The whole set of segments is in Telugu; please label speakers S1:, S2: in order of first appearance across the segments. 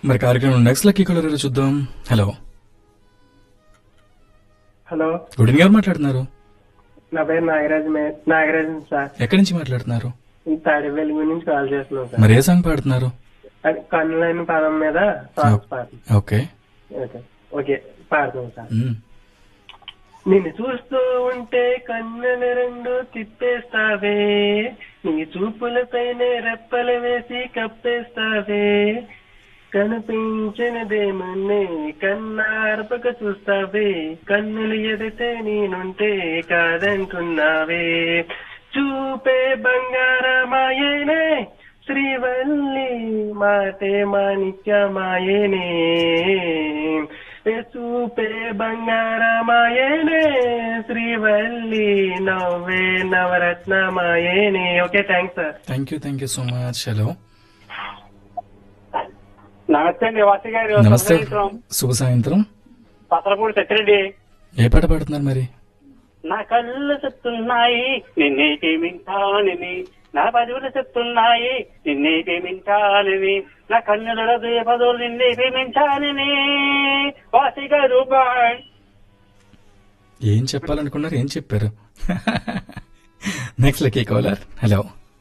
S1: మరి కార్యక్రమం నెక్స్ట్ లక్కీ కలర్ ఎవరో చూద్దాం హలో
S2: హలో
S1: గుడ్ ఈవినింగ్ ఎవరు మాట్లాడుతున్నారు
S2: నా పేరు నాగరాజ్ మే నాగరాజన్ సార్
S1: ఎక్కడి నుంచి మాట్లాడుతున్నారు
S2: ఈ తాడి వెలుగు నుంచి కాల్ చేస్తున్నాం సార్
S1: మరి ఏ సాంగ్ పాడుతున్నారు
S2: అది కన్నులైన పదం మీద సాంగ్స్ పాడుతున్నాం
S1: ఓకే
S2: ఓకే ఓకే పాడుతున్నాం సార్
S1: మ్మ్.
S2: నిన్ను చూస్తూ ఉంటే కన్నులు రెండు తిప్పేస్తావే నీ చూపులపైనే రెప్పలు వేసి కప్పేస్తావే కనిపించినదేమన్నే కన్నార్పక చూస్తావే కన్నులు ఎదితే నేనుంటే కాదంటున్నావే చూపే బంగారమాయేనే శ్రీవల్లి మాటే మాణిక్యమాయేనే ఏ చూపే బంగారమాయేనే శ్రీవల్లి నవ్వే నవరత్నమాయేనే okay thanks sir
S1: thank you thank you so much hello
S3: నమస్తే అండి వాసి గారు
S1: నమస్తే
S3: సాయంత్రం
S1: శుభ సాయంత్రం
S3: పత్రపూడి సత్యరెడ్డి
S1: ఏ పాట పాడుతున్నారు మరి
S3: నా కళ్ళు చెప్తున్నాయి నిన్నే ప్రేమించానని నా పదవులు చెప్తున్నాయి నిన్నే ప్రేమించానని నా కన్నుల పదవులు నిన్నే ప్రేమించానని వాసి గారు బాయ్
S1: ఏం చెప్పాలనుకున్నారు ఏం చెప్పారు next lucky caller hello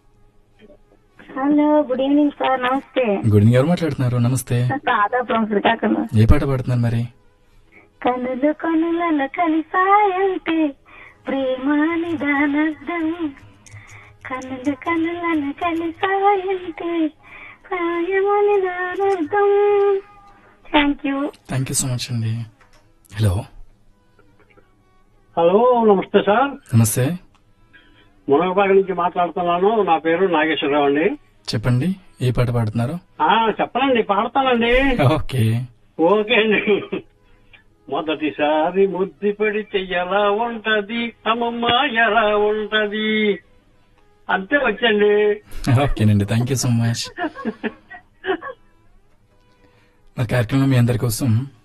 S4: hello good evening sir నమస్తే
S1: గుడ్ ఈవినింగ్ ఎవరు మాట్లాడుతున్నారు నమస్తే
S4: రాధాపురం శ్రీకాకుళం
S1: ఏ పాట పాడుతున్నారు మరి
S4: కనులు కనులను కలిసాయంటే ప్రేమ నిదానర్థం కనులు కనులను కలిసాయంటే ప్రేమ నిదానర్థం thank you
S1: thank you so much అండి హలో
S3: హలో నమస్తే సార్
S1: నమస్తే
S3: మునగపాక నుంచి మాట్లాడుతున్నాను నా పేరు నాగేశ్వరరావు అండి
S1: చెప్పండి ఏ పాట పాడుతున్నారు
S3: ఆ చెప్పనండి పాడతానండి
S1: ఓకే
S3: ఓకే అండి మొదటిసారి ముద్దు పెడితే ఎలా ఉంటది అమ్మమ్మ ఎలా ఉంటది అంతే వచ్చండి
S1: ఓకేనండి థ్యాంక్ యూ సో మచ్ మరి కార్యక్రమం మీ అందరి కోసం